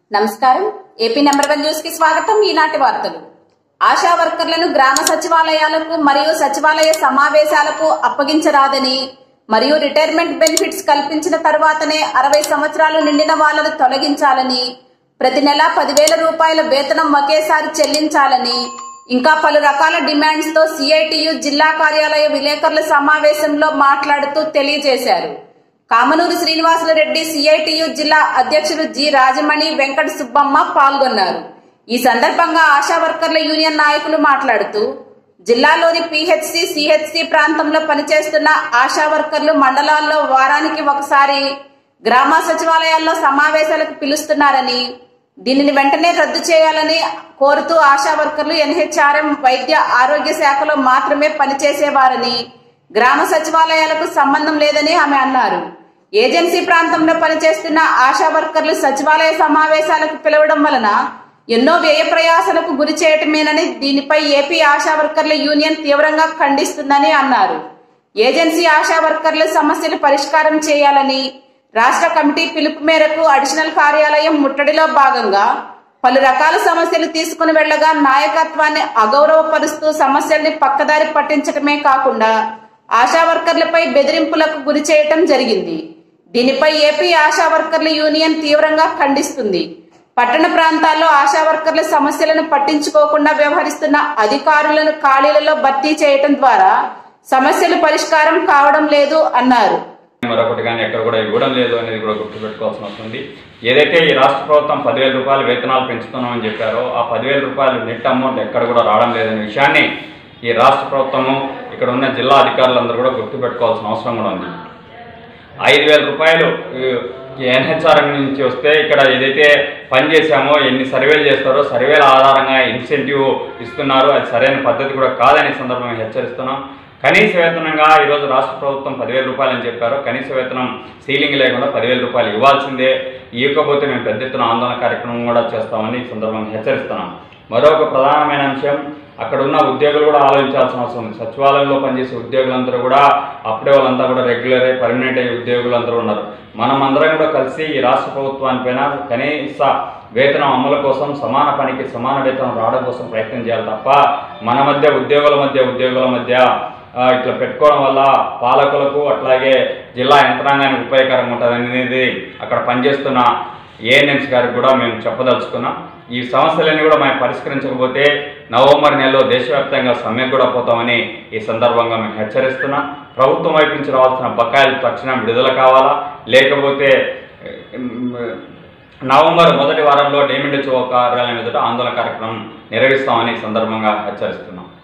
నమస్కారం AP number one news కి స్వాగతం ఈనాటి వార్తలు ఆశా వర్కర్లను గ్రామ సచివాలయాలకు మరియు సచివాలయ సమావేశాలకు అప్పగించరాదని మరియు రిటైర్మెంట్ బెనిఫిట్స్ కల్పించిన తర్వాతనే అరవై సంవత్సరాలు నిండిన వాళ్లను తొలగించాలని ప్రతి నెల పదివేల రూపాయల వేతనం ఒకేసారి చెల్లించాలని ఇంకా పలు రకాల డిమాండ్స్ తో సిఐటియు జిల్లా కార్యాలయ విలేకరుల సమావేశంలో మాట్లాడుతూ తెలియజేశారు కామనూరు శ్రీనివాసులు రెడ్డి సిఐటియు జిల్లా అధ్యక్షులు జి రాజమణి వెంకట సుబ్బమ్మ పాల్గొన్నారు ఈ సందర్భంగా ఆశా వర్కర్ల యూనియన్ నాయకులు మాట్లాడుతూ జిల్లాలోని పిహెచ్సి సిహెచ్సి ప్రాంతంలో పనిచేస్తున్న ఆశా వర్కర్లు మండలాల్లో వారానికి ఒకసారి గ్రామ సచివాలయాల్లో సమావేశాలకు పిలుస్తున్నారని దీనిని వెంటనే రద్దు చేయాలని కోరుతూ ఆశా వర్కర్లు ఎన్హెచ్ఆర్ఎం వైద్య ఆరోగ్య శాఖలో మాత్రమే పనిచేసేవారని గ్రామ సచివాలయాలకు సంబంధం లేదని ఆమె అన్నారు ఏజెన్సీ ప్రాంతంలో పనిచేస్తున్న ఆశా వర్కర్లు సచివాలయ సమావేశాలకు పిలవడం వలన ఎన్నో వ్యయ ప్రయాసలకు గురి చేయటమేనని దీనిపై ఏపీ ఆశా వర్కర్ల యూనియన్ తీవ్రంగా ఖండిస్తుందని అన్నారు ఏజెన్సీ ఆశా వర్కర్ల సమస్యలు పరిష్కారం చేయాలని రాష్ట్ర కమిటీ పిలుపు మేరకు అడిషనల్ కార్యాలయం ముట్టడిలో భాగంగా పలు రకాల సమస్యలు తీసుకుని వెళ్లగా నాయకత్వాన్ని అగౌరవపరుస్తూ సమస్యల్ని పక్కదారి పట్టించటమే కాకుండా ఆశా వర్కర్లపై బెదిరింపులకు గురి చేయటం జరిగింది దీనిపై ఏపీ ఆశా వర్కర్ల యూనియన్ తీవ్రంగా ఖండిస్తుంది పట్టణ ప్రాంతాల్లో ఆశా వర్కర్ల సమస్యలను పట్టించుకోకుండా వ్యవహరిస్తున్న అధికారులను ఖాళీలలో భర్తీ చేయటం ద్వారా సమస్యలు పరిష్కారం కావడం లేదు అన్నారు మరొకటి కానీ ఎక్కడ కూడా ఇవ్వడం లేదు అనేది కూడా గుర్తుపెట్టుకోవాల్సిన అవసరం ఉంది ఏదైతే ఈ రాష్ట్ర ప్రభుత్వం పదివేల రూపాయలు వేతనాలు పెంచుతున్నామని చెప్పారో ఆ పదివేల రూపాయలు నెట్ అమౌంట్ ఎక్కడ కూడా రావడం లేదనే విషయాన్ని ఈ రాష్ట్ర ప్రభుత్వము ఇక్కడ ఉన్న జిల్లా అధికారులందరూ కూడా గుర్తుపెట్టుకోవాల్సిన అవసరం కూడా ఉంది ఐదు వేల రూపాయలు ఎన్హెచ్ఆర్ఎం నుంచి వస్తే ఇక్కడ ఏదైతే పని చేశామో ఎన్ని సర్వేలు చేస్తారో సర్వేల ఆధారంగా ఇన్సెంటివ్ ఇస్తున్నారు అది సరైన పద్ధతి కూడా కాదని ఈ సందర్భంగా హెచ్చరిస్తున్నాం కనీస వేతనంగా ఈరోజు రాష్ట్ర ప్రభుత్వం పదివేల రూపాయలు అని చెప్పారు కనీస వేతనం సీలింగ్ లేకుండా పదివేల రూపాయలు ఇవ్వాల్సిందే ఇవ్వకపోతే మేము పెద్ద ఎత్తున ఆందోళన కార్యక్రమం కూడా చేస్తామని ఈ సందర్భంగా హెచ్చరిస్తున్నాం మరొక ప్రధానమైన అంశం అక్కడ ఉన్న ఉద్యోగులు కూడా ఆలోచించాల్సిన అవసరం ఉంది సచివాలయంలో పనిచేసే ఉద్యోగులందరూ కూడా అప్పుడే వాళ్ళంతా కూడా రెగ్యులర్ అయ్యి పర్మనెంట్ అయ్యే ఉద్యోగులందరూ ఉన్నారు మనం అందరం కూడా కలిసి ఈ రాష్ట్ర ప్రభుత్వానిపైన కనీస వేతనం అమలు కోసం సమాన పనికి సమాన వేతనం రావడం కోసం ప్రయత్నం చేయాలి తప్ప మన మధ్య ఉద్యోగుల మధ్య ఉద్యోగుల మధ్య ఆ, ఇట్లా పెట్టుకోవడం వల్ల పాలకులకు అట్లాగే జిల్లా యంత్రాంగానికి ఉపయోగకరంగా ఉంటుంది అనేది అక్కడ పనిచేస్తున్న ఏఎన్ఎంస్ గారికి కూడా మేము చెప్పదలుచుకున్నాం ఈ సమస్యలన్నీ కూడా మేము పరిష్కరించకపోతే నవంబర్ నెలలో దేశవ్యాప్తంగా సమ్మెకు కూడా పోతామని ఈ సందర్భంగా మేము హెచ్చరిస్తున్నాం ప్రభుత్వం వైపు నుంచి రావాల్సిన బకాయిలు తక్షణం విడుదల కావాలా లేకపోతే ఉమ్, నవంబర్ మొదటి వారంలో డేమిండ్ చౌ కార్యాలయం ఎదుట ఆందోళన కార్యక్రమం నిర్వహిస్తామని ఈ సందర్భంగా హెచ్చరిస్తున్నాం